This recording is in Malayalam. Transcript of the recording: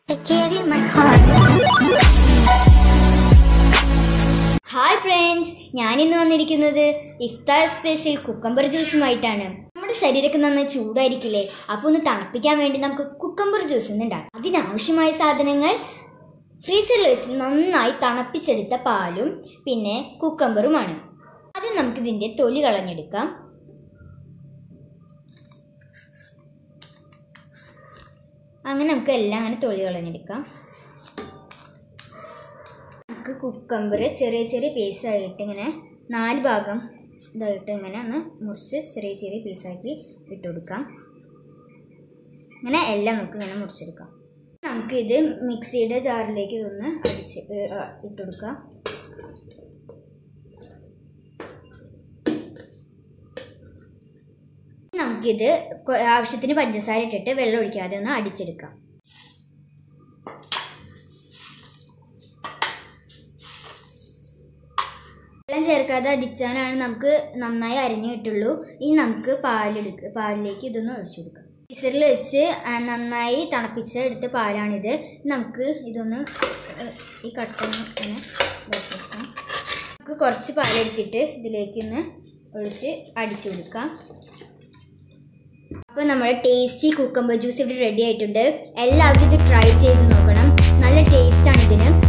I gave you my heart. Hi friends ഞാനിന്ന് വന്നിരിക്കുന്നത് ഇഫ്താർ സ്പെഷ്യൽ കുക്കമ്പർ ജ്യൂസുമായിട്ടാണ് നമ്മുടെ ശരീരമൊക്കെ നന്നായി ചൂടായിരിക്കില്ലേ അപ്പോൾ ഒന്ന് തണുപ്പിക്കാൻ വേണ്ടി നമുക്ക് കുക്കമ്പർ ജ്യൂസ് ഇന്ന് ഉണ്ടാക്കാം അതിനാവശ്യമായ സാധനങ്ങൾ ഫ്രീസറിൽ വെച്ച് നന്നായി തണുപ്പിച്ചെടുത്ത പാലും പിന്നെ കുക്കമ്പറുമാണ് ആദ്യം നമുക്കിതിൻ്റെ തൊലി കളഞ്ഞെടുക്കാം അങ്ങനെ നമുക്ക് എല്ലാം അങ്ങനെ തൊലി കളഞ്ഞെടുക്കാം നമുക്ക് കുക്കമ്പർ ചെറിയ ചെറിയ പീസായിട്ട് ഇങ്ങനെ നാല് ഭാഗം ഇതായിട്ട് ഇങ്ങനെ ഒന്ന് മുറിച്ച് ചെറിയ ചെറിയ പീസാക്കി ഇട്ട് കൊടുക്കാം ഇങ്ങനെ എല്ലാം നമുക്ക് ഇങ്ങനെ മുറിച്ചെടുക്കാം നമുക്കിത് മിക്സിയുടെ ജാറിലേക്ക് ഇതൊന്ന് അടിച്ച് ഏ, ആ, ഇട്ട് കൊടുക്കാം നമുക്കിത് കൊ- ആവശ്യത്തിന് പഞ്ചസാര ഇട്ടിട്ട് വെള്ളം ഒഴിക്കാതെ ഒന്ന് അടിച്ചെടുക്കാം വെള്ളം ചേർക്കാതെ അടിച്ചാലാണ് നമുക്ക് നന്നായി അരിഞ്ഞു കിട്ടുള്ളൂ ഇനി നമുക്ക് പാലെടുക്ക പാലിലേക്ക് ഇതൊന്ന് ഒഴിച്ചു കൊടുക്കാം ഫ്രീസറിൽ വെച്ച് ആ, നന്നായി തണുപ്പിച്ച് എടുത്ത പാലാണിത് നമുക്ക് ഇതൊന്ന് ഏഹ്, ഈ കട്ടൊന്ന് ഇങ്ങനെ ഇതാക്കി വെക്കാം നമുക്ക് കുറച്ച് പാലെടുത്തിട്ട് ഇതിലേക്ക് ഒന്ന് ഒഴിച്ച് അടിച്ചു കൊടുക്കാം അപ്പോൾ നമ്മുടെ ടേസ്റ്റി കുക്കമ്പർ ജ്യൂസ് ഇവിടെ റെഡി ആയിട്ടുണ്ട് എല്ലാവരും ഇത് ട്രൈ ചെയ്ത് നോക്കണം നല്ല ടേസ്റ്റാണ് ഇതിന്